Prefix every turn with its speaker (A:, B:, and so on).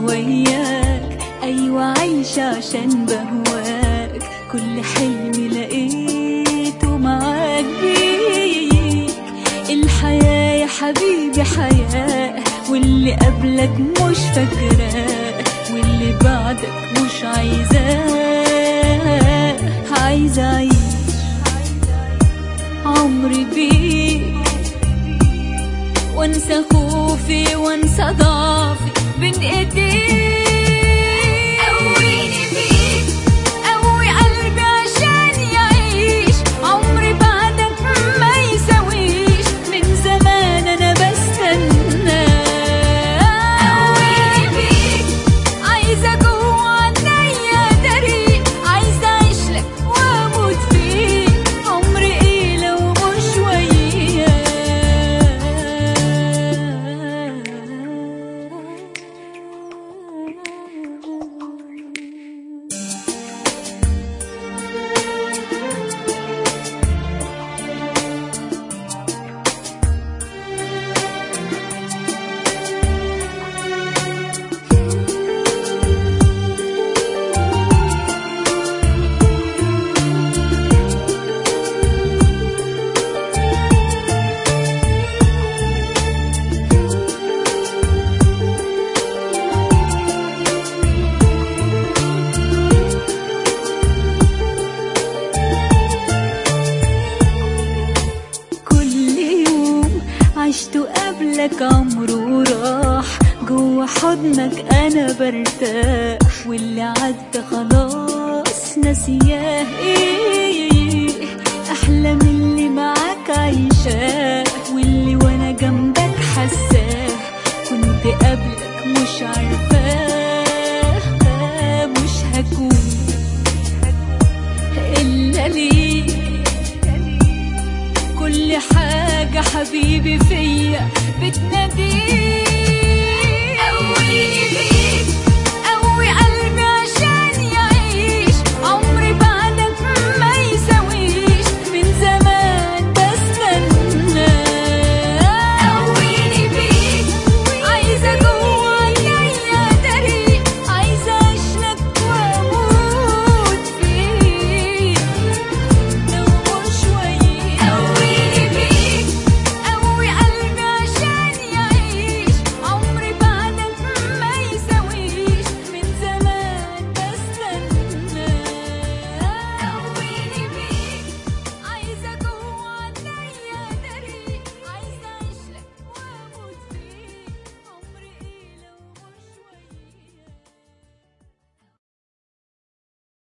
A: وياك أيوة عايشة عشان بهواك كل حلم لقيته معاك بيك الحياة يا حبيبي حياة واللي قبلك مش فاكراه واللي بعدك مش عايزاه عايزة أعيش عمري بيك وانسى خوفي وانسى ضعفي بين ايديك قويني بيك قوي قلبي عشان يعيش عمري بعدك ما يساويش من زمان انا بستنى قويني بيك عايزة جوه عينيا داري عايزة اعيش لك واموت فيك عمري ايه لو مش وياك كل يوم عشته قبلك عمره راح جوا حضنك انا برتاح واللي عدى خلاص ناسياه ايه احلى من اللي معاك عايشاه واللي وانا جنبك حساه كنت قبلك مش عارفاه مش هكون الا ليك كل حاجة حبيبي فيا بتناديك قويني بيك